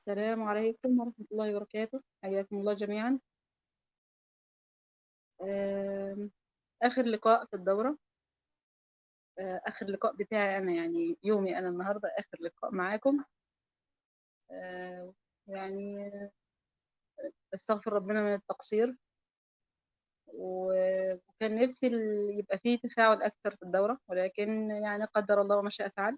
السلام عليكم ورحمة الله وبركاته حياكم الله جميعا آم، آخر لقاء في الدورة آه، آخر لقاء بتاعي أنا يعني يومي أنا النهاردة آخر لقاء معاكم آه، يعني استغفر ربنا من التقصير و- وكان نفسي ال- يبقى فيه تفاعل أكثر في الدورة ولكن يعني قدر الله وما شاء فعل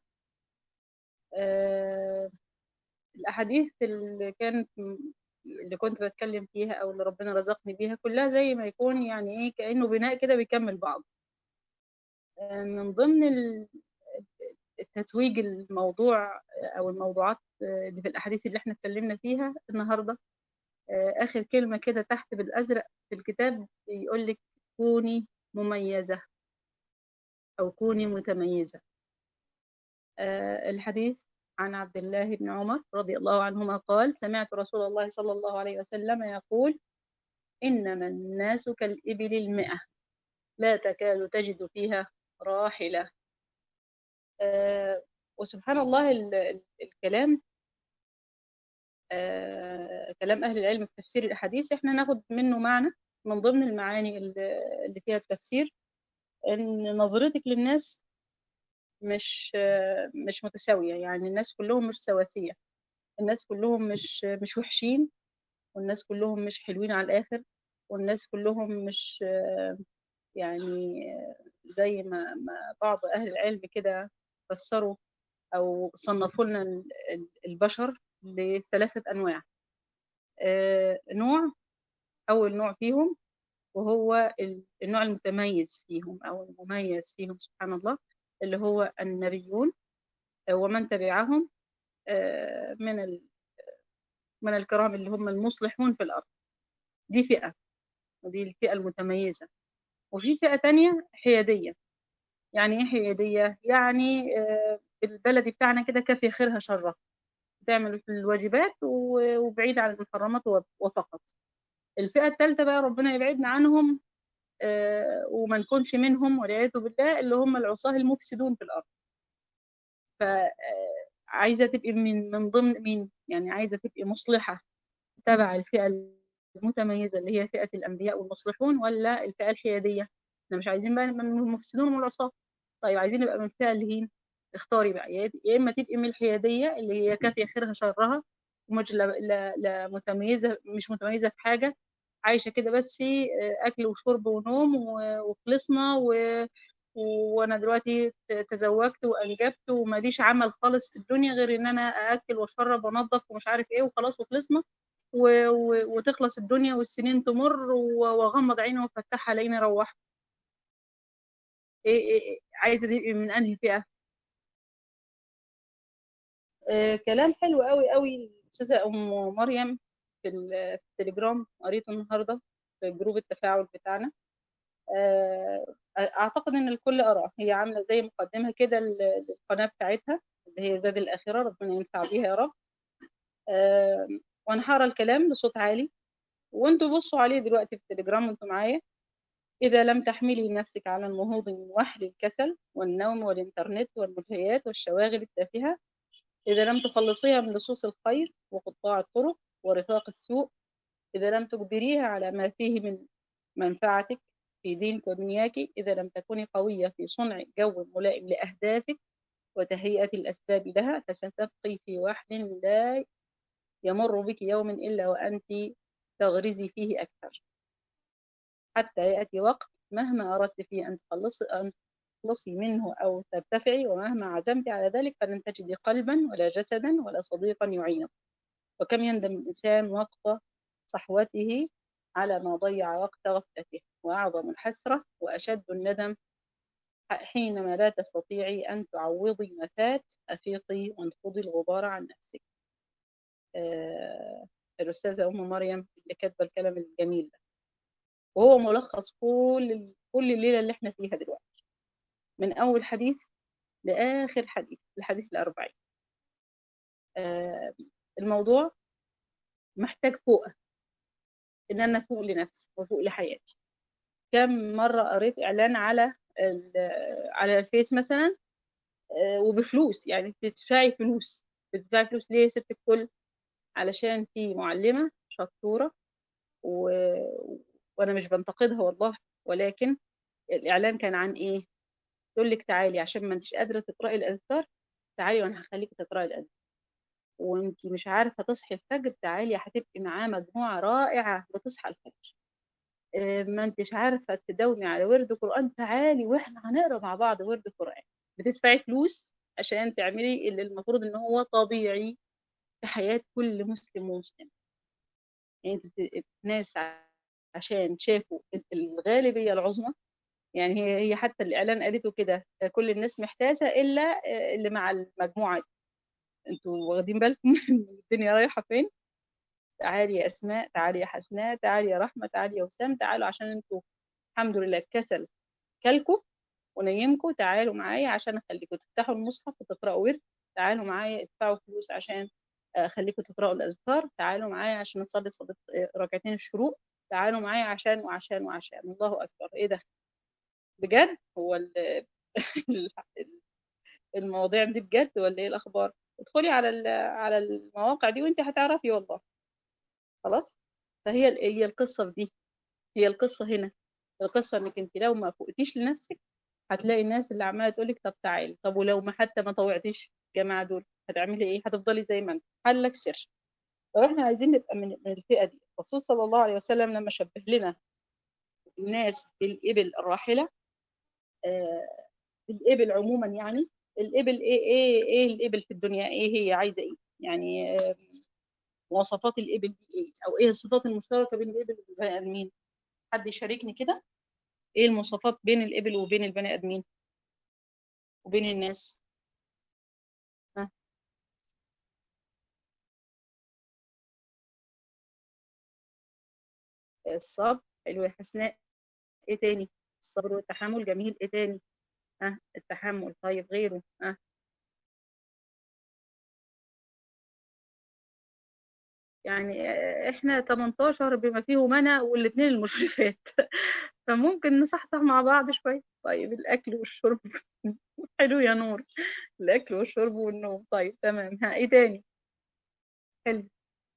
آه، الأحاديث اللي كانت اللي كنت بتكلم فيها أو اللي ربنا رزقني بيها كلها زي ما يكون يعني إيه كأنه بناء كده بيكمل بعض من ضمن ال- التتويج الموضوع أو الموضوعات اللي في الأحاديث اللي احنا اتكلمنا فيها النهاردة آخر كلمة كده تحت بالأزرق في الكتاب يقول لك كوني مميزة أو كوني متميزة آه، الحديث عن عبد الله بن عمر رضي الله عنهما قال سمعت رسول الله صلى الله عليه وسلم يقول إنما الناس كالإبل المئة لا تكاد تجد فيها راحلة آه، وسبحان الله ال- ال- الكلام آه، كلام أهل العلم في تفسير الأحاديث احنا ناخد منه معنى من ضمن المعاني اللي اللي فيها التفسير إن نظرتك للناس مش آه، مش متساوية يعني الناس كلهم مش سواسية الناس كلهم مش مش وحشين والناس كلهم مش حلوين على الآخر والناس كلهم مش آه، يعني آه، زي ما ما بعض أهل العلم كده فسروا أو صنفوا لنا ال- ال- البشر لثلاثة أنواع آه، نوع أول نوع فيهم وهو ال- النوع المتميز فيهم أو المميز فيهم سبحان الله اللي هو النبيون آه، ومن تبعهم آه، من ال- من الكرام اللي هم المصلحون في الأرض دي فئة ودي الفئة المتميزة وفي فئة تانية حيادية يعني ايه حيادية؟ يعني آه، بالبلدي بتاعنا كده كافي خيرها شرها تعمل في الواجبات و- وبعيد عن المحرمات و- وفقط الفئة الثالثة بقى ربنا يبعدنا عنهم آه، وما نكونش منهم والعياذ بالله اللي هم العصاة المفسدون في الأرض فعايزة تبقي من من ضمن مين يعني عايزة تبقي مصلحة تبع الفئة المتميزة اللي هي فئة الأنبياء والمصلحون ولا الفئة الحيادية احنا مش عايزين بقى نبقى من المفسدون والعصاة طيب عايزين نبقى من الفئة اللي هي اختاري بقى يا يا إما تبقي من الحيادية اللي هي كافية خيرها شرها ومش لا, لا, لا متميزة مش متميزة في حاجة عايشة كده بس آه، أكل وشرب ونوم و- وخلصنا و... وانا دلوقتي ت- تزوجت وانجبت وماليش عمل خالص في الدنيا غير ان انا ااكل واشرب وانظف ومش عارف ايه وخلاص وخلصنا و... و... وتخلص الدنيا والسنين تمر و- واغمض عيني وافتحها الاقيني روحت إيه إيه إيه عايزه تبقي من انهي فئه آه كلام حلو قوي قوي الاستاذه ام مريم في ال- في التليجرام قريته النهارده في جروب التفاعل بتاعنا آه اعتقد ان الكل قرأ هي عامله زي مقدمه كده لل- للقناه بتاعتها اللي هي زاد الاخره ربنا ينفع بيها يا رب آه وانا هقرا الكلام بصوت عالي وانتوا بصوا عليه دلوقتي في التليجرام وانتوا معايا إذا لم تحملي نفسك على النهوض من وحل الكسل والنوم والإنترنت والملهيات والشواغل التافهة إذا لم تخلصيها من لصوص الخير وقطاع الطرق ورفاق السوء إذا لم تجبريها على ما فيه من منفعتك في دينك ودنياك إذا لم تكوني قوية في صنع جو ملائم لأهدافك وتهيئة الأسباب لها فستبقي في وحل لا يمر بك يوم إلا وأنت تغرزي فيه أكثر حتى يأتي وقت مهما أردت فيه أن تخلصي أن تخلصي منه أو ترتفعي ومهما عزمت على ذلك فلن تجدي قلبا ولا جسدا ولا صديقا يعينك وكم يندم الإنسان وقت صحوته على ما ضيع وقت غفلته وأعظم الحسرة وأشد الندم حينما لا تستطيعي أن تعوضي ما فات أفيقي وانفضي الغبار عن نفسك آه الأستاذة أم مريم اللي كاتبة الكلام الجميل ده وهو ملخص كل كل الليلة اللي احنا فيها دلوقتي من أول حديث لآخر حديث الحديث الأربعين آه الموضوع محتاج فوقه إن أنا أفوق لنفسي وأفوق لحياتي كم مرة قريت إعلان على على الفيس مثلا آه وبفلوس يعني بتدفعي فلوس بتدفعي فلوس ليه يا ست الكل علشان في معلمة شطورة و... وأنا مش بنتقدها والله ولكن الإعلان كان عن إيه؟ تقول لك تعالي عشان ما انتش قادرة تقرأي الأذكار تعالي وأنا هخليكي تقرأي الأذكار وانت مش عارفة تصحي الفجر تعالي هتبقي معاه مجموعة رائعة بتصحى الفجر آه، ما انتش عارفة تداومي على ورد قرآن تعالي واحنا هنقرا مع بعض ورد قرآن بتدفعي فلوس عشان تعملي اللي المفروض ان هو طبيعي في حياة كل مسلم ومسلم يعني انت بت- ناس عشان شافوا الغالبية العظمى يعني هي هي حتى الإعلان قالته كده كل الناس محتاجة إلا آه، اللي مع المجموعة دي انتوا واخدين بالكم من الدنيا رايحة فين تعالي يا أسماء تعالي يا حسناء تعالي يا رحمة تعالي يا وسام تعالوا عشان انتوا الحمد لله الكسل كلكم ونيمكم تعالوا معايا عشان اخليكم تفتحوا المصحف وتقرأوا ورد تعالوا معايا ادفعوا فلوس عشان اخليكم تقرأوا الأذكار تعالوا معايا عشان نصلي صلاة ركعتين الشروق تعالوا معايا عشان وعشان وعشان الله أكبر ايه ده بجد هو ال- المواضيع دي بجد ولا ايه الأخبار ادخلي على ال- على المواقع دي وانت هتعرفي والله خلاص فهي ال- هي القصة في دي هي القصة هنا القصة انك انت لو ما فوقتيش لنفسك هتلاقي الناس اللي عمالة تقولك طب تعالي طب ولو ما حتى ما طوعتيش الجماعة دول هتعملي ايه هتفضلي زي ما انت حلك سر لو احنا عايزين نبقى من من الفئة دي الرسول صلى الله عليه وسلم لما شبه لنا الناس بالإبل الراحلة آه، الإبل عموما يعني الإبل إيه إيه إيه الإبل في الدنيا إيه هي عايزة إيه يعني آه، مواصفات الإبل دي إيه أو إيه الصفات المشتركة بين الإبل والبني آدمين حد يشاركني كده إيه المواصفات بين الإبل وبين البني آدمين وبين الناس ها الصبر حلو يا حسناء إيه تاني الصبر والتحمل جميل إيه تاني ها التحمل طيب غيره ها يعني آه، احنا 18 بما فيه منى والاثنين المشرفات فممكن نصحصح مع بعض شوية طيب الأكل والشرب حلو يا نور الأكل والشرب والنوم طيب تمام ها ايه تاني حلو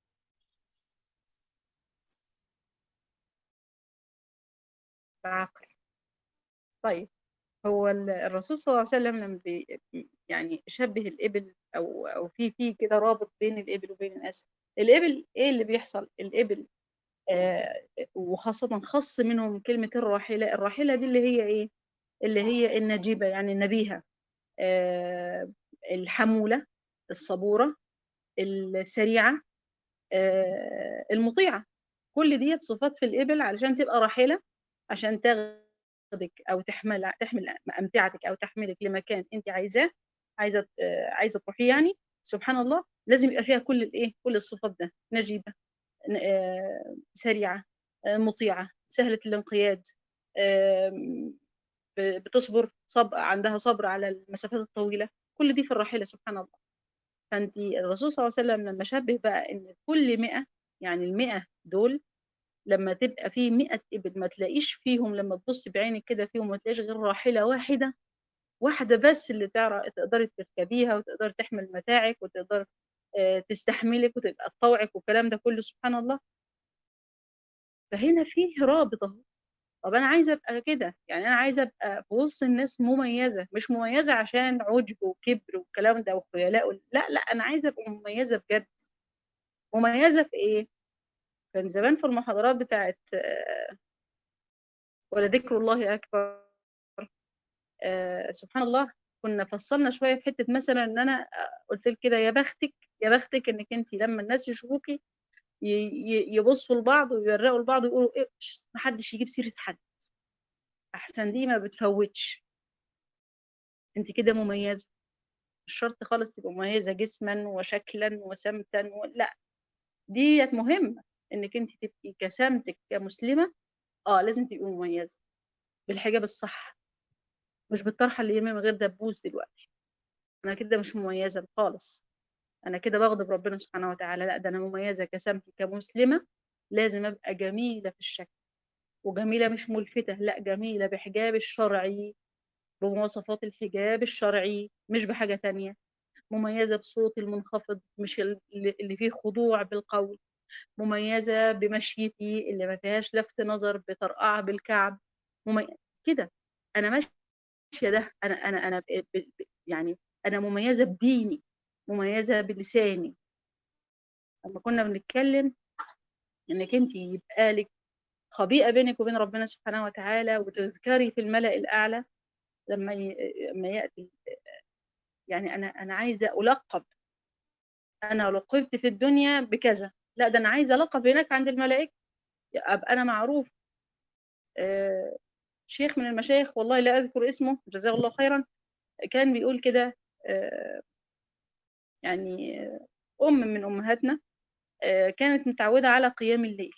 العقل طيب هو ال- الرسول صلى الله عليه وسلم لما بي يعني شبه الإبل أو أو في في كده رابط بين الإبل وبين الناس الإبل إيه اللي بيحصل الإبل آه وخاصة خص منهم كلمة الراحلة الراحلة دي اللي هي إيه اللي هي النجيبة يعني النبيهة آه الحمولة الصبورة السريعة آه المطيعة كل دي صفات في الإبل علشان تبقى راحلة عشان تاخدك أو تحمل تحمل أمتعتك أو تحملك لمكان أنت عايزاه عايزة آه عايزة تروحيه يعني سبحان الله لازم يبقى فيها كل الإيه كل الصفات ده نجيبة آه سريعة آه مطيعة سهلة الانقياد آه بتصبر صبر عندها صبر على المسافات الطويلة كل دي في الراحلة سبحان الله فانت الرسول صلى الله عليه وسلم لما شبه بقى ان كل مئة يعني المئة دول لما تبقى في مئة إبل ما تلاقيش فيهم لما تبص بعينك كده فيهم ما تلاقيش غير راحلة واحدة واحدة بس اللي تعرف تقدري تركبيها وتقدر تحمل متاعك وتقدر تستحملك وتبقى تطوعك والكلام ده كله سبحان الله فهنا فيه رابط اهو طب انا عايزه ابقى كده يعني انا عايزه ابقى في وسط الناس مميزه مش مميزه عشان عجب وكبر والكلام ده وخيلاء لا لا انا عايزه ابقى مميزه بجد مميزه في ايه كان زمان في المحاضرات بتاعت ولذكر الله اكبر آه سبحان الله كنا فصلنا شويه في حته مثلا ان انا قلت لك كده يا بختك يا بختك انك انت لما الناس يشوفوكي يبصوا لبعض ويورقوا لبعض ويقولوا ايه محدش يجيب سيره حد احسن دي ما بتفوتش انت كده مميزه مش شرط خالص تبقى مميزه جسما وشكلا وسمتا و... لا ديت مهمه انك انت تبقي كسمتك كمسلمه اه لازم تبقي مميزه بالحجاب الصح مش بالطرحه اللي يرمي من غير دبوس دلوقتي انا كده مش مميزه خالص انا كده بغضب ربنا سبحانه وتعالى لا ده انا مميزه كسمتي كمسلمه لازم ابقى جميله في الشكل وجميله مش ملفته لا جميله بحجاب الشرعي بمواصفات الحجاب الشرعي مش بحاجه تانية مميزة بصوتي المنخفض مش اللي فيه خضوع بالقول مميزة بمشيتي اللي ما فيهاش لفت نظر بطرقعة بالكعب ممي... كده أنا ماشية ده أنا أنا أنا ب... ب... يعني أنا مميزة بديني مميزة بلساني لما كنا بنتكلم إنك أنت يبقى لك خبيئة بينك وبين ربنا سبحانه وتعالى وتذكري في الملأ الأعلى لما ي... لما يأتي يعني أنا أنا عايزة ألقب أنا لقبت في الدنيا بكذا لا ده أنا عايزة لقب هناك عند الملائكة أبقى أنا معروف آه شيخ من المشايخ والله لا أذكر اسمه جزاه الله خيرا كان بيقول كده آه يعني أم من أمهاتنا آه كانت متعودة على قيام الليل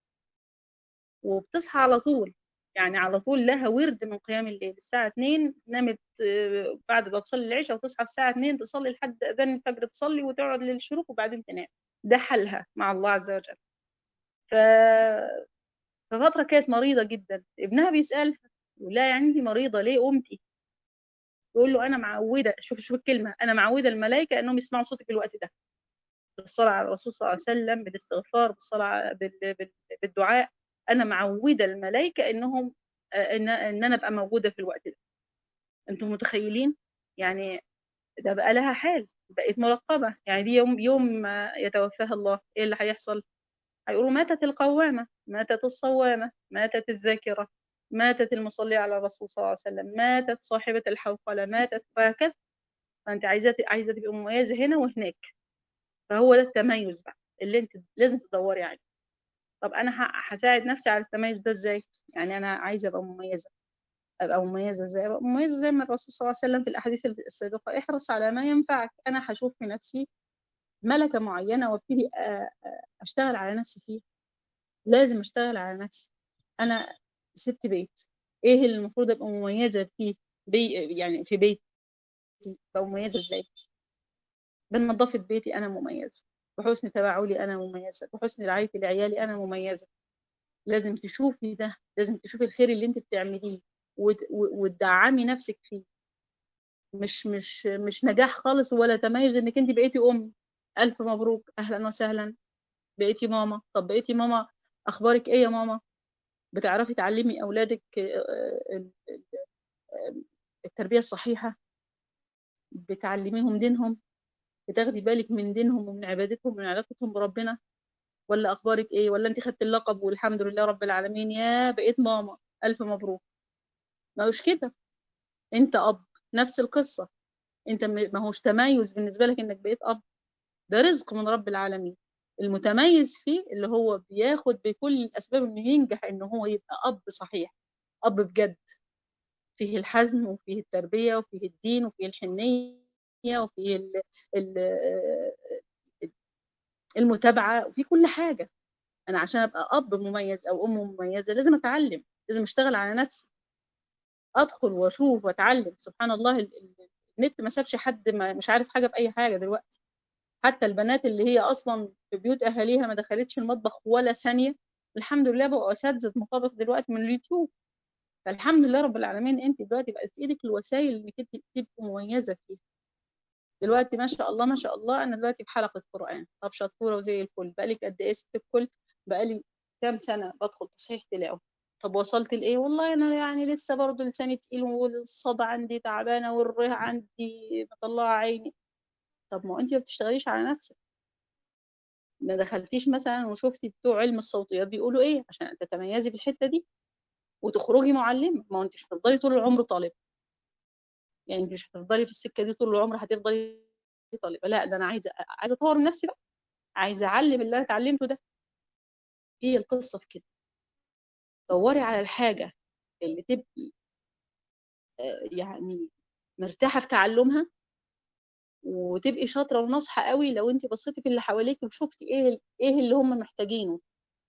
وبتصحى على طول يعني على طول لها ورد من قيام الليل الساعة 2 نامت بعد ما تصلي العشاء وتصحى الساعة 2 تصلي لحد أذان الفجر تصلي وتقعد للشروق وبعدين تنام ده حلها مع الله عز وجل ف... ففترة كانت مريضة جدا ابنها بيسألها لا يعني انت مريضة ليه قمتي تقول له أنا معودة شوف شوف الكلمة أنا معودة الملائكة أنهم يسمعوا صوتك في الوقت ده بالصلاة على الرسول صلى الله عليه وسلم بالاستغفار بالصلاة بال... بالدعاء انا معوده الملائكه انهم ان ان انا ابقى موجوده في الوقت ده انتم متخيلين يعني ده بقى لها حال بقت ملقبه يعني دي يوم يوم ما يتوفاها الله ايه اللي هيحصل هيقولوا ماتت القوامه ماتت الصوامه ماتت الذاكره ماتت المصليه على الرسول صلى الله عليه وسلم ماتت صاحبه الحوقله ماتت وهكذا فانت عايزه عايزه تبقي مميزه هنا وهناك فهو ده التميز بقى اللي انت لازم تدوري عليه طب انا هساعد نفسي على التميز ده ازاي يعني انا عايزه ابقى مميزه ابقى مميزه ازاي ابقى مميزه زي ما الرسول صلى الله عليه وسلم في الاحاديث السابقه احرص على ما ينفعك انا هشوف في نفسي ملكه معينه وابتدي اشتغل على نفسي فيها لازم اشتغل على نفسي انا ست بيت ايه اللي المفروض ابقى مميزه فيه بي يعني في بيتي ابقى مميزه ازاي بنظافه بيتي انا مميزه بحسن تفاعلي انا مميزه بحسن رعايتي لعيالي انا مميزه لازم تشوفي ده لازم تشوفي الخير اللي انت بتعمليه وتدعمي نفسك فيه مش مش مش نجاح خالص ولا تميز انك انت بقيتي ام الف مبروك اهلا وسهلا بقيتي ماما طب بقيتي ماما اخبارك ايه يا ماما بتعرفي تعلمي اولادك التربيه الصحيحه بتعلميهم دينهم بتاخدي بالك من دينهم ومن عبادتهم ومن علاقتهم بربنا ولا اخبارك ايه ولا انت خدت اللقب والحمد لله رب العالمين يا بقيت ماما الف مبروك ما هوش كده انت اب نفس القصه انت ما هوش تميز بالنسبه لك انك بقيت اب ده رزق من رب العالمين المتميز فيه اللي هو بياخد بكل الاسباب انه ينجح ان هو يبقى اب صحيح اب بجد فيه الحزم وفيه التربيه وفيه الدين وفيه الحنيه وفي المتابعة وفي كل حاجة أنا عشان أبقى أب مميز أو أم مميزة لازم أتعلم لازم أشتغل على نفسي أدخل وأشوف وأتعلم سبحان الله النت ما سابش حد ما مش عارف حاجة بأي حاجة دلوقتي حتى البنات اللي هي أصلا في بيوت أهاليها ما دخلتش المطبخ ولا ثانية الحمد لله بقوا أساتذة مطابخ دلوقتي من اليوتيوب فالحمد لله رب العالمين أنت دلوقتي بقت في إيدك الوسائل إنك أنت تبقي مميزة فيها دلوقتي ما شاء الله ما شاء الله انا دلوقتي في حلقه قران طب شطوره وزي الفل بقالك قد ايه ست الكل بقالي كام سنه بدخل تصحيح تلاوه طب وصلت لايه والله انا يعني لسه برضه لساني تقيل والصدى عندي تعبانه والره عندي مطلعه عيني طب ما انت ما بتشتغليش على نفسك ما دخلتيش مثلا وشفتي بتوع علم الصوتيات بيقولوا ايه عشان تتميزي في الحته دي وتخرجي معلمه ما انت مش هتفضلي طول العمر طالبه يعني انت مش هتفضلي في السكه دي طول العمر هتفضلي طالبه لا ده انا عايزه عايزه اطور من نفسي بقى عايزه اعلم اللي انا اتعلمته ده هي القصه في كده دوري على الحاجه اللي تبقي يعني مرتاحه في تعلمها وتبقي شاطره وناصحه قوي لو انت بصيتي في اللي حواليك وشفتي ايه ايه اللي هم محتاجينه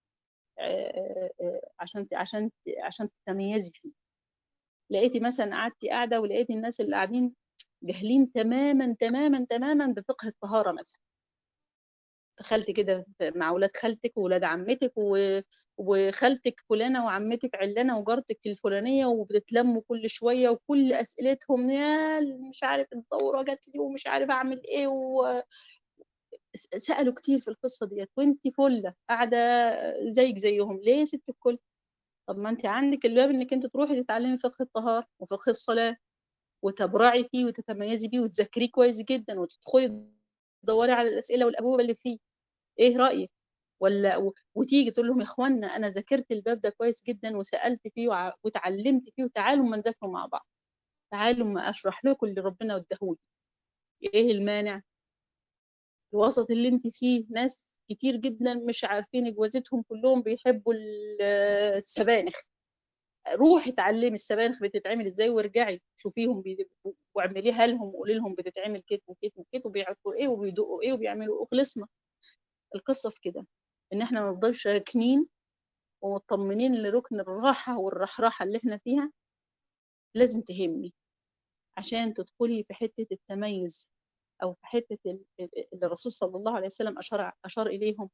عشان عشان عشان تتميزي فيه لقيتي مثلا قعدتي قاعده ولقيتي الناس اللي قاعدين جاهلين تماما تماما تماما بفقه الطهاره مثلا دخلت كده مع ولاد خالتك وولاد عمتك و... وخالتك فلانة وعمتك علانة وجارتك الفلانية وبتتلموا كل شوية وكل أسئلتهم يا مش عارف الدورة جات لي ومش عارف أعمل إيه و... سألوا كتير في القصة ديت وانت فلة قاعدة زيك زيهم ليه يا ست الكل طب ما انت عندك الباب انك انت تروحي تتعلمي فقه الطهارة وفقه الصلاة وتبرعي فيه وتتميزي بيه وتذاكريه كويس جدا وتدخلي تدوري على الأسئلة والأجوبة اللي فيه ايه رأيك ولا و... وتيجي تقول لهم يا اخوانا انا ذاكرت الباب ده كويس جدا وسألت فيه وع... وتعلمت فيه وتعالوا ما نذاكره مع بعض تعالوا ما اشرح لكم اللي ربنا اداهولي ايه المانع الوسط اللي انت فيه ناس كتير جدا مش عارفين جوازتهم كلهم بيحبوا السبانخ روحي اتعلمي السبانخ بتتعمل ازاي وارجعي شوفيهم بي... واعمليها لهم وقولي لهم بتتعمل كده وكده وكده وبيعطوا ايه وبيدقوا ايه وبيعملوا ايه خلصنا القصه في كده ان احنا ما نفضلش راكنين ومطمنين لركن الراحه والرحراحه اللي احنا فيها لازم تهمني عشان تدخلي في حته التميز او في حته اللي الرسول صلى الله عليه وسلم اشار اشار اليهم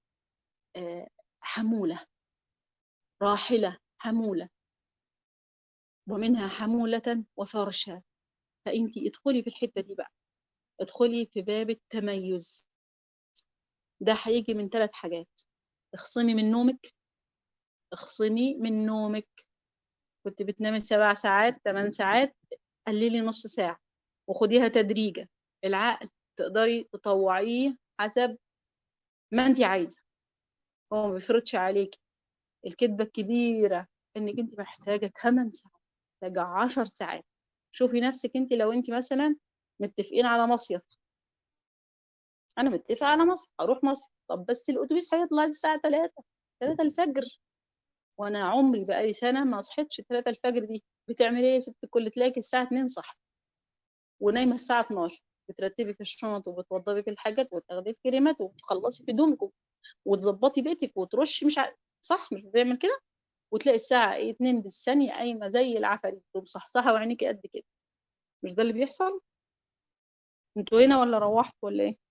حموله راحله حموله ومنها حمولة وفرشا فأنت ادخلي في الحتة دي بقى ادخلي في باب التميز ده هيجي من ثلاث حاجات اخصمي من نومك اخصمي من نومك كنت بتنامي سبع ساعات ثمان ساعات قللي نص ساعة وخديها تدريجة العقل تقدري تطوعيه حسب ما انت عايزة هو ما بيفرضش عليكي الكذبة الكبيرة انك انت محتاجة 8 ساعات محتاجة 10 ساعات شوفي نفسك انت لو انت مثلا متفقين على مصيف انا متفقة على مصيف اروح مصيف طب بس الاتوبيس هيطلع الساعة 3 3 الفجر وانا عمري بقالي سنة ما صحيتش 3 الفجر دي بتعملي ايه يا ست الكل تلاقي الساعة 2 صح ونايمة الساعة 12 بترتبي في الشنط وبتوضبي في الحاجات وتاخدي في كريمات وتخلصي في هدومك وتظبطي بيتك وترشي مش ع... صح مش بتعمل كده وتلاقي الساعة ايه 2 بالثانية قايمة زي العفاريت ومصحصحة وعينيكي قد كده مش ده اللي بيحصل انتوا هنا ولا روحتوا ولا ايه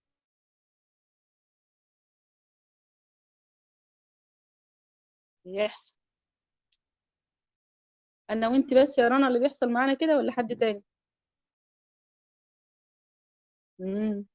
بيحصل انا وانت بس يا رنا اللي بيحصل معانا كده ولا حد تاني امم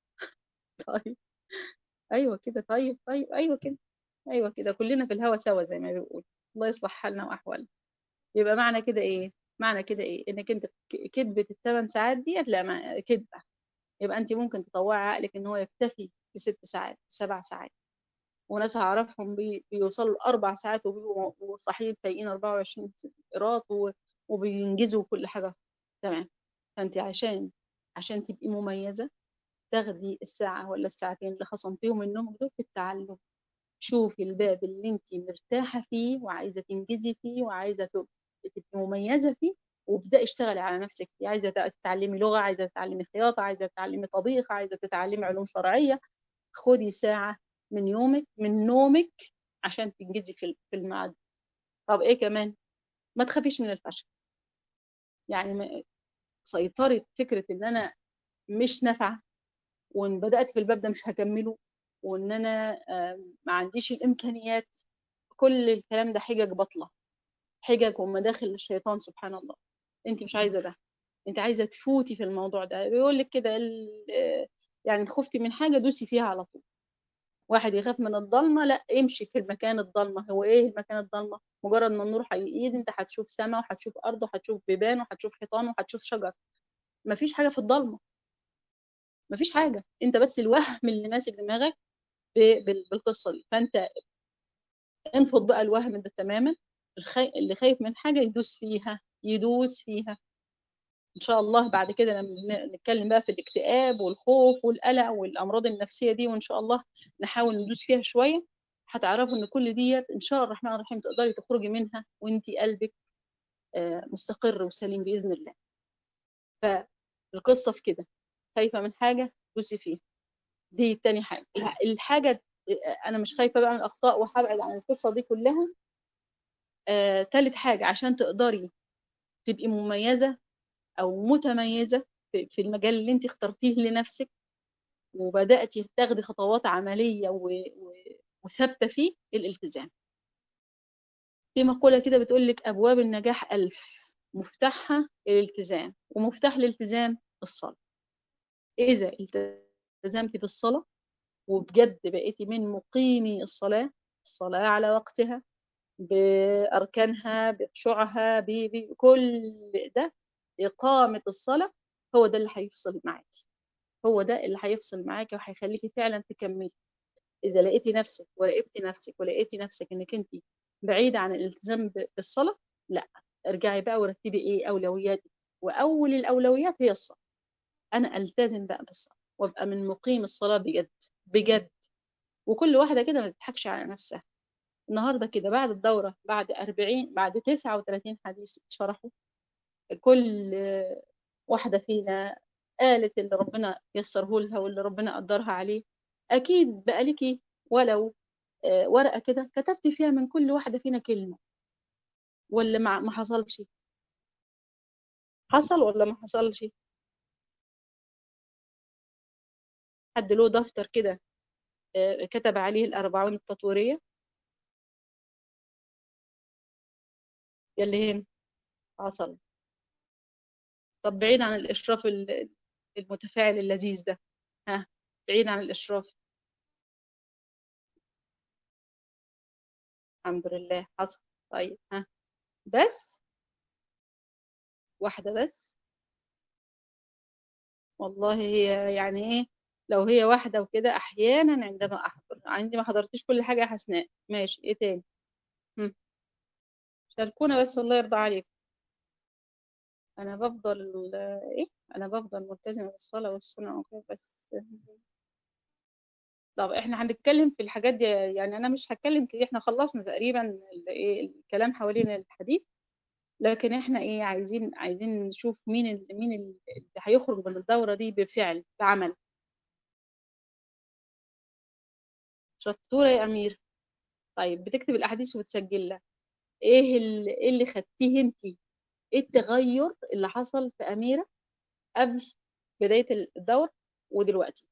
طيب ايوه كده طيب طيب ايوه كده ايوه كده كلنا في الهوا سوا زي ما بيقول الله يصلح حالنا واحوالنا يبقى معنى كده ايه معنى كده ايه انك انت كذبة الثمان ساعات ديت لا كذبة يبقى انت ممكن تطوعي عقلك ان هو يكتفي بست ساعات سبع ساعات وناس هعرفهم بي بيوصلوا اربع ساعات وبيبقوا صاحيين فايقين 24 قيراط وبينجزوا كل حاجة تمام فانت عشان عشان تبقي مميزة تاخدي الساعة ولا الساعتين اللي خصمتيهم منهم دول في التعلم شوفي الباب اللي انت مرتاحة فيه وعايزة تنجزي فيه وعايزة تبقي مميزة فيه وابدأي اشتغلي على نفسك فيه عايزة تتعلمي لغة عايزة تتعلمي خياطة عايزة تتعلمي طبيخ عايزة تتعلمي علوم شرعية خدي ساعة من يومك من نومك عشان تنجزي في الميعاد طب ايه كمان ما تخافيش من الفشل يعني سيطري فكرة ان انا مش نافعة وان بدأت في الباب ده مش هكمله وان انا ما عنديش الامكانيات كل الكلام ده حجج بطلة حجج ومداخل للشيطان سبحان الله انت مش عايزة ده انت عايزة تفوتي في الموضوع ده بيقول لك كده يعني خفتي من حاجة دوسي فيها على طول واحد يخاف من الضلمة لا امشي في المكان الضلمة هو ايه المكان الضلمة مجرد ما النور هيقيد انت هتشوف سماء وهتشوف ارض وهتشوف بيبان وهتشوف حيطان وهتشوف شجر مفيش حاجة في الضلمة مفيش حاجة انت بس الوهم اللي ماسك دماغك بالقصة دي فانت انفض بقى الوهم ده تماما اللي خايف من حاجة يدوس فيها يدوس فيها ان شاء الله بعد كده لما نتكلم بقى في الاكتئاب والخوف والقلق والامراض النفسية دي وان شاء الله نحاول ندوس فيها شوية هتعرفوا ان كل ديت ان شاء الله الرحمن الرحيم تقدري تخرجي منها وانتي قلبك مستقر وسليم باذن الله فالقصة في كده خايفة من حاجة دوسي فيها دي تاني حاجة الحاجة أنا مش خايفة بقى من الأخطاء وهبعد عن القصة دي كلها آه، تالت حاجة عشان تقدري تبقي مميزة أو متميزة في المجال اللي انت اخترتيه لنفسك وبدأت تاخدي خطوات عملية و... و... وثابتة فيه الالتزام في مقولة كده بتقول لك أبواب النجاح ألف مفتاحها الالتزام ومفتاح الالتزام الصلاة إذا التزمتي بالصلاة وبجد بقيتي من مقيمي الصلاة الصلاة على وقتها بأركانها بخشوعها بكل ده إقامة الصلاة هو ده اللي هيفصل معاكي هو ده اللي هيفصل معاكي وهيخليكي فعلا تكملي إذا لقيتي نفسك وراقبتي نفسك ولقيتي نفسك إنك أنت بعيدة عن الالتزام بالصلاة لا ارجعي بقى ورتبي إيه أولوياتك وأول الأولويات هي الصلاة أنا ألتزم بقى بالصلاة وأبقى من مقيم الصلاة بجد بجد وكل واحدة كده ما تضحكش على نفسها النهاردة كده بعد الدورة بعد 40 بعد 39 حديث شرحوا كل واحدة فينا قالت اللي ربنا يسره لها واللي ربنا قدرها عليه أكيد بقى ليكي ولو ورقة كده كتبتي فيها من كل واحدة فينا كلمة ولا ما ما حصلش حصل ولا ما حصلش حد له دفتر كده كتب عليه الأربعون التطويرية يلي هنا حصل طب بعيد عن الإشراف المتفاعل اللذيذ ده ها بعيد عن الإشراف الحمد لله حصل طيب ها بس واحدة بس والله هي يعني ايه لو هي واحدة وكده أحيانا عندما أحضر عندي ما حضرتش كل حاجة يا حسناء ماشي ايه تاني هم. شاركونا بس الله يرضى عليكم أنا بفضل ايه أنا بفضل ملتزمة بالصلاة والسنة وكده بس طب احنا هنتكلم في الحاجات دي يعني انا مش هتكلم كتير احنا خلصنا تقريبا ايه الكلام حوالين الحديث لكن احنا ايه عايزين عايزين نشوف مين اللي مين اللي هيخرج من الدورة دي بفعل بعمل شطورة يا أمير طيب بتكتب الأحاديث وبتسجل لها ايه اللي, إيه اللي خدتيه انت ايه التغير اللي حصل في أميرة قبل بداية الدورة ودلوقتي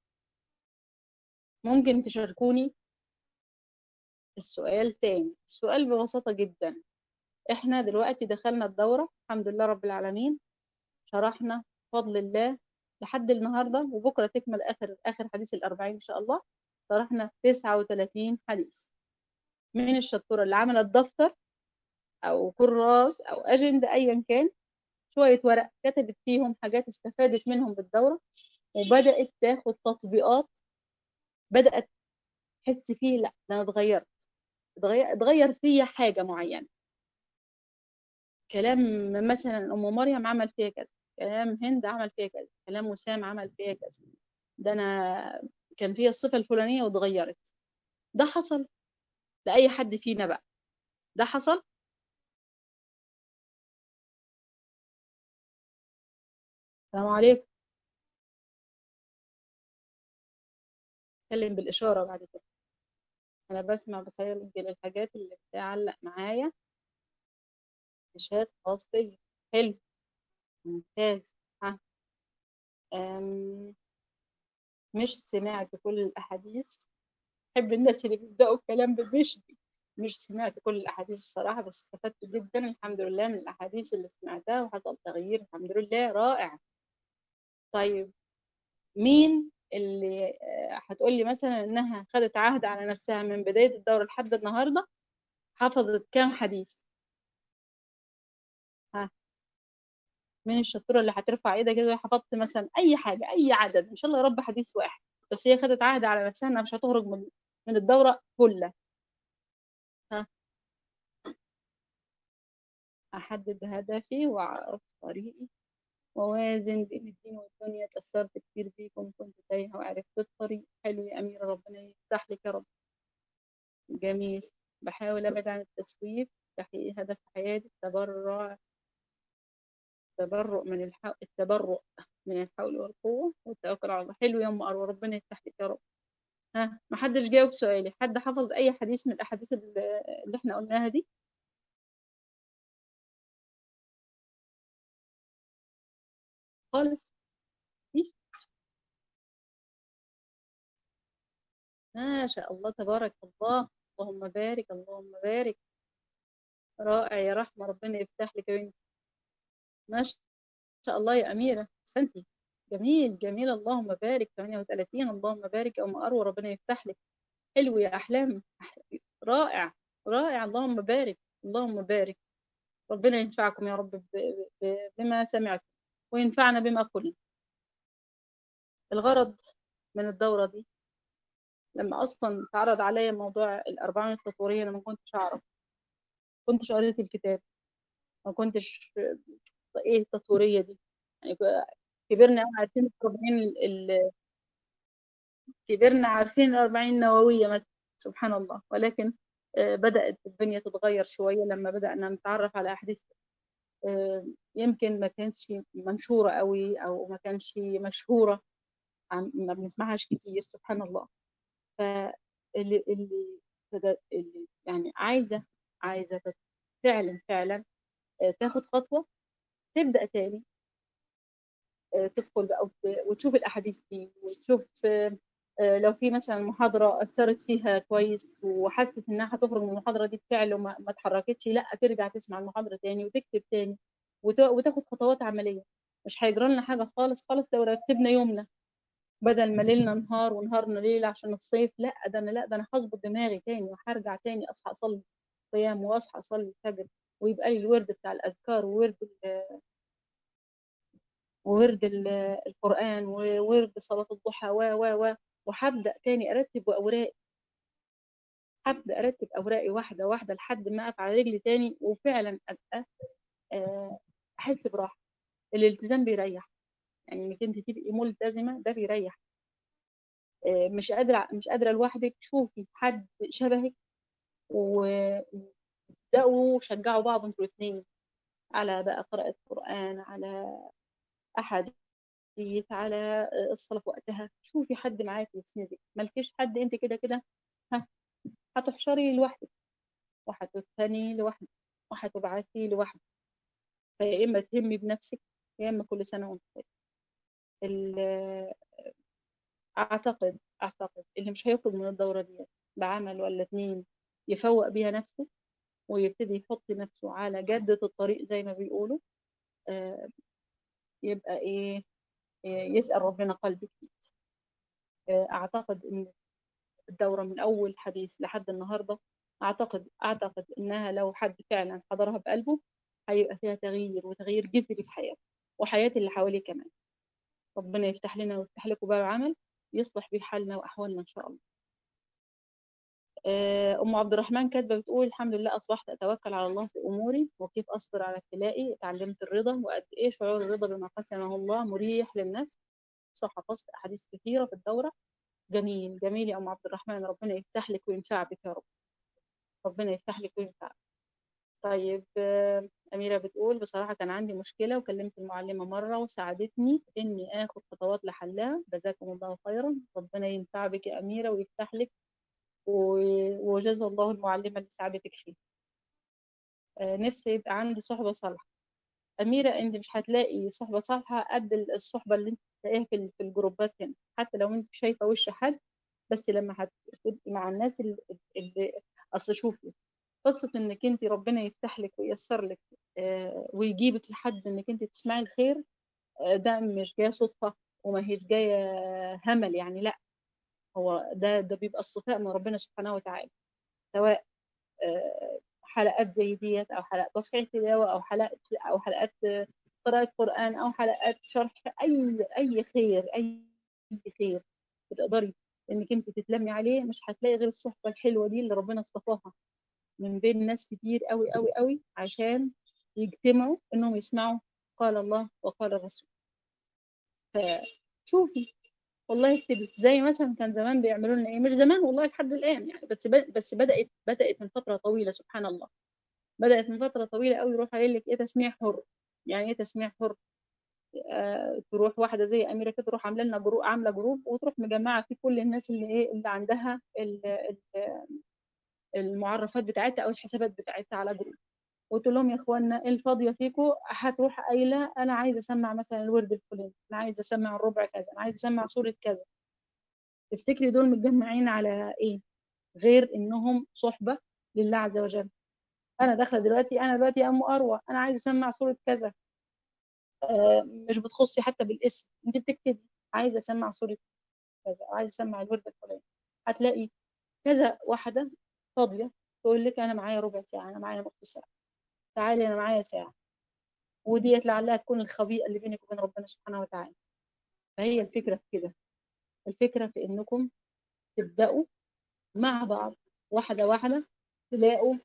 ممكن تشاركوني السؤال تاني السؤال ببساطة جدا احنا دلوقتي دخلنا الدورة الحمد لله رب العالمين شرحنا بفضل الله لحد النهاردة وبكرة تكمل آخر آخر حديث الأربعين إن شاء الله شرحنا 39 حديث من الشطورة اللي عملت دفتر أو كراس أو أجندة أيا كان شوية ورق كتبت فيهم حاجات استفادت منهم بالدورة وبدأت تاخد تطبيقات بدأت تحس فيه لا ده أنا اتغيرت اتغير, اتغير فيا حاجة معينة كلام مثلا أم مريم عمل فيها كذا كلام هند عمل فيها كذا كلام وسام عمل فيها كذا ده أنا كان فيها الصفة الفلانية واتغيرت ده حصل لأي حد فينا بقى ده حصل السلام عليكم اتكلم بالإشارة بعد كده أنا بسمع بخيل الحاجات اللي بتعلق معايا شات خاص بيا حلو ممتاز ها أم... مش سمعت كل الأحاديث بحب الناس اللي بيبدأوا الكلام بمش دي مش سمعت كل الأحاديث الصراحة بس استفدت جدا الحمد لله من الأحاديث اللي سمعتها وحصل تغيير الحمد لله رائع طيب مين اللي هتقولي مثلا إنها خدت عهد على نفسها من بداية الدورة لحد النهاردة حفظت كام حديث ها من الشطورة اللي هترفع ايدها كده حفظت مثلا اي حاجة اي عدد ان شاء الله يا رب حديث واحد بس هي خدت عهد على نفسها انها مش هتخرج من من الدورة كلها ها احدد هدفي واعرف طريقي ووازن بين الدين والدنيا تأثرت كتير بيكم كنت تايهة وعرفت الطريق حلو يا أميرة ربنا يفتح لك يا رب جميل بحاول أبعد عن التسويف تحقيق هدف حياتي التبرع التبرؤ من الحول التبرؤ من الحول والقوة والتوكل على الله حلو يا أم أروى ربنا يفتح لك يا رب ها ما حدش جاوب سؤالي حد حفظ أي حديث من الأحاديث اللي احنا قلناها دي خالص ما شاء الله تبارك الله اللهم بارك اللهم بارك رائع يا رحمة ربنا يفتح لك يا بنتي ما شاء الله يا أميرة أحسنتي جميل جميل اللهم بارك 38 اللهم بارك يا أم أروى ربنا يفتح لك حلو يا أحلام أح- رائع رائع اللهم بارك اللهم بارك ربنا ينفعكم يا رب ب- ب- بما سمعتم وينفعنا بما قلنا الغرض من الدورة دي لما أصلا اتعرض عليا موضوع الأربعين التطورية أنا ما كنتش أعرف كنتش قريت الكتاب ما كنتش إيه التطورية دي يعني كبرنا عارفين الأربعين ال- ال- كبرنا عارفين الأربعين النووية مثلا سبحان الله ولكن آه، بدأت الدنيا تتغير شوية لما بدأنا نتعرف على أحاديث آه، يمكن ما كانتش منشورة قوي أو ما كانش مشهورة عم- ما بنسمعهاش كتير سبحان الله فاللي اللي بدأ- اللي يعني عايزة عايزة بس فعلا فعلا آه، تاخد خطوة تبدأ تاني آه، تدخل بقى وت- وتشوف الأحاديث دي وتشوف آه، آه، لو في مثلا محاضرة أثرت فيها كويس وحست إنها هتخرج من المحاضرة دي بفعل وما ما اتحركتش لا ترجع تسمع المحاضرة تاني وتكتب تاني وت- وتاخد خطوات عملية مش هيجرى لنا حاجة خالص خالص لو رتبنا يومنا بدل ما ليلنا نهار ونهارنا ليل عشان الصيف لا ده انا لا ده انا هظبط دماغي تاني وهرجع تاني اصحى اصلي قيام واصحى اصلي الفجر ويبقى لي الورد بتاع الاذكار وورد ال- وورد ال- القران وورد صلاه الضحى و و و وهبدا تاني ارتب اوراقي هبدا ارتب اوراقي واحده واحده لحد ما اقف على رجلي تاني وفعلا ابقى آه، احس براحه الالتزام بيريح يعني انك انت تبقي ملتزمه ده بيريح آه، مش قادره مش قادره لوحدك شوفي حد شبهك وابدأوا شجعوا بعض انتوا الاثنين على بقى قراءة قرآن على أحاديث على الصلاة في وقتها شوفي حد معاكي يسندك مالكيش حد انت كده كده ها هتحشري لوحدك وهتثني لوحدك وهتبعثي لوحدك فيا إما تهمي بنفسك يا إما كل سنة وانت طيب ال- أعتقد أعتقد اللي مش هيخرج من الدورة دي بعمل ولا اتنين يفوق بيها نفسه ويبتدي يحط نفسه على جادة الطريق زي ما بيقولوا آه، يبقى ايه إيه، يسأل ربنا قلبك فيه. آه، اعتقد ان الدورة من اول حديث لحد النهاردة اعتقد اعتقد انها لو حد فعلا حضرها بقلبه هيبقى فيها تغيير وتغيير جذري في حياته وحياة اللي حواليه كمان ربنا يفتح لنا ويفتح لكم باب عمل يصلح بيه حالنا واحوالنا ان شاء الله آه، ام عبد الرحمن كاتبه بتقول الحمد لله اصبحت اتوكل على الله في اموري وكيف اصبر على ابتلائي اتعلمت الرضا وقد ايه شعور الرضا بما قسمه الله مريح للنفس حفظت احاديث كثيره في الدوره جميل جميل يا ام عبد الرحمن ربنا يفتح لك وينفع بك يا رب ربنا يفتح لك وينفع بك. طيب آه، أميرة بتقول بصراحة كان عندي مشكلة وكلمت المعلمة مرة وساعدتني إني آخد خطوات لحلها جزاكم الله خيرا ربنا ينفع بك يا أميرة ويفتح لك و- وجزا الله المعلمة اللي ساعدتك فيه آه، نفسي يبقى عندي صحبة صالحة أميرة أنت مش هتلاقي صحبة صالحة قد الصحبة اللي أنت تلاقيها في ال- في الجروبات هنا حتى لو أنت شايفة وش حد بس لما هتبقي مع الناس اللي, اللي أصل شوفي قصة إنك أنت ربنا يفتح لك وييسر لك آه، ويجيبك لحد إنك أنت تسمعي الخير آه، ده مش جاية صدفة وما هيش جاية همل يعني لا هو ده ده بيبقى الصفاء من ربنا سبحانه وتعالى سواء آه، حلقات زي ديت او حلقات تصحيح تلاوه او حلقات او حلقات آه، قراءه قران او حلقات شرح اي اي خير اي خير بتقدري انك انت تتلمي عليه مش هتلاقي غير الصحبه الحلوه دي اللي ربنا اصطفاها من بين ناس كتير قوي قوي قوي عشان يجتمعوا انهم يسمعوا قال الله وقال الرسول فشوفي والله اكتبي زي مثلا كان زمان بيعملوا لنا ايه مش زمان والله لحد الان يعني بس ب- بس بدات بدات من فتره طويله سبحان الله بدات من فتره طويله قوي يروح قايل لك ايه تسميع حر يعني ايه تسميع حر آه تروح واحده زي اميره كده تروح عامله لنا جروب عامله جروب وتروح مجمعه فيه كل الناس اللي ايه اللي عندها ال- ال- المعرفات بتاعتها او الحسابات بتاعتها على جروب وتقول لهم يا اخوانا الفاضيه فيكم هتروح قايله انا عايزه اسمع مثلا الورد الفلاني انا عايزه اسمع الربع كذا انا عايزه اسمع سوره كذا تفتكري دول متجمعين على ايه غير انهم صحبة لله عز وجل انا داخله دلوقتي انا دلوقتي يا ام اروى انا عايزه اسمع سوره كذا آه مش بتخصي حتى بالاسم انت بتكتبي عايزه اسمع سوره كذا عايزه اسمع الورد الفلاني هتلاقي كذا واحده فاضيه تقول لك انا معايا ربع ساعه انا معايا نص ساعه تعالي انا معايا ساعه وديت لعلها تكون الخبيئه اللي بينك وبين ربنا سبحانه وتعالى فهي الفكره في كده الفكره في انكم تبداوا مع بعض واحده واحده تلاقوا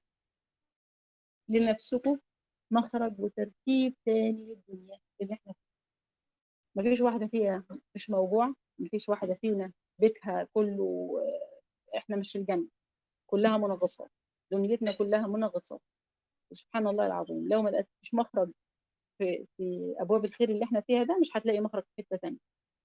لنفسكم مخرج وترتيب تاني للدنيا اللي احنا فيه مفيش واحدة فينا مش موجوع مفيش واحدة فينا بيتها كله احنا مش في الجنة كلها منغصات دنيتنا كلها منغصات سبحان الله العظيم لو ما لقيتش مخرج في, في ابواب الخير اللي احنا فيها ده مش هتلاقي مخرج في حته ثانيه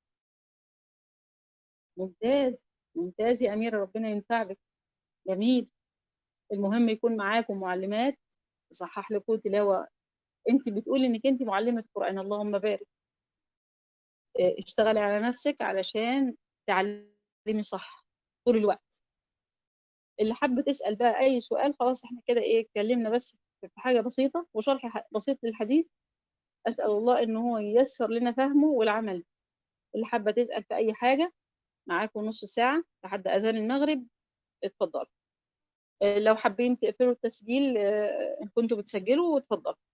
ممتاز ممتاز يا اميره ربنا ينفع بك جميل المهم يكون معاكم معلمات تصحح لكم تلاوه انت بتقولي انك انت معلمه قران اللهم بارك اشتغلي على نفسك علشان تعلمي صح طول الوقت اللي حابه تسال بقى اي سؤال خلاص احنا كده ايه اتكلمنا بس في حاجه بسيطه وشرح بسيط للحديث اسال الله ان هو ييسر لنا فهمه والعمل اللي حابه تسال في اي حاجه معاكم نص ساعه لحد اذان المغرب اتفضلوا لو حابين تقفلوا التسجيل ان كنتوا بتسجلوا اتفضلوا